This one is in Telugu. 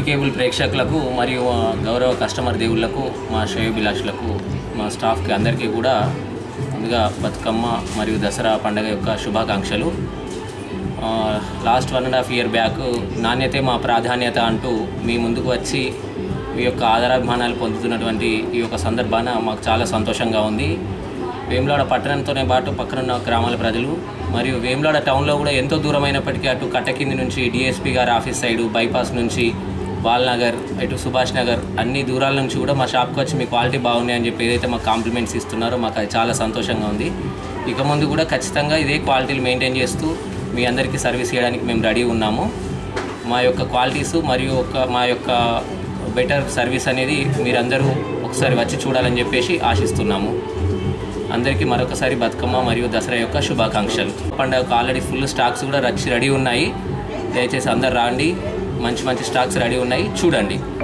కేబుల్ ప్రేక్షకులకు మరియు ఆ, గౌరవ కస్టమర్ దేవుళ్లకు మా శ్రేయోభిలాషులకు మా స్టాఫ్కి అందరికీ కూడా ముందుగా బతుకమ్మ మరియు దసరా పండుగ యొక్క శుభాకాంక్షలు ఆ, last one and half year back నాణ్యతే మా ప్రాధాన్యత అంటూ మీ ముందుకు వచ్చి మీ యొక్క ఆదరాభిమానాలు పొందుతున్నటువంటి ఈ యొక్క సందర్భాన మాకు చాలా సంతోషంగా ఉంది వేములాడ పట్టణంతోనే పాటు పక్కనున్న గ్రామాల ప్రజలు మరియు వేములాడ టౌన్లో కూడా ఎంతో దూరమైనప్పటికీ అటు కట్టకింది నుంచి డిఎస్పీ గారి ఆఫీస్ సైడు బైపాస్ నుంచి బాల్నగర్ ఇటు సుభాష్ నగర్ అన్ని దూరాల నుంచి కూడా మా షాప్కి వచ్చి మీ క్వాలిటీ బాగున్నాయి అని చెప్పి ఏదైతే మాకు కాంప్లిమెంట్స్ ఇస్తున్నారో మాకు అది చాలా సంతోషంగా ఉంది ఇక ముందు కూడా ఖచ్చితంగా ఇదే క్వాలిటీలు మెయింటైన్ చేస్తూ మీ అందరికీ సర్వీస్ చేయడానికి మేము రెడీ ఉన్నాము మా యొక్క క్వాలిటీస్ మరియు ఒక మా యొక్క బెటర్ సర్వీస్ అనేది మీరందరూ ఒకసారి వచ్చి చూడాలని చెప్పేసి ఆశిస్తున్నాము అందరికీ మరొకసారి బతుకమ్మ మరియు దసరా యొక్క శుభాకాంక్షలు పండుగకు ఆల్రెడీ ఫుల్ స్టాక్స్ కూడా రచ్చి రెడీ ఉన్నాయి దయచేసి అందరు రాండి మంచి మంచి స్టాక్స్ రెడీ ఉన్నాయి చూడండి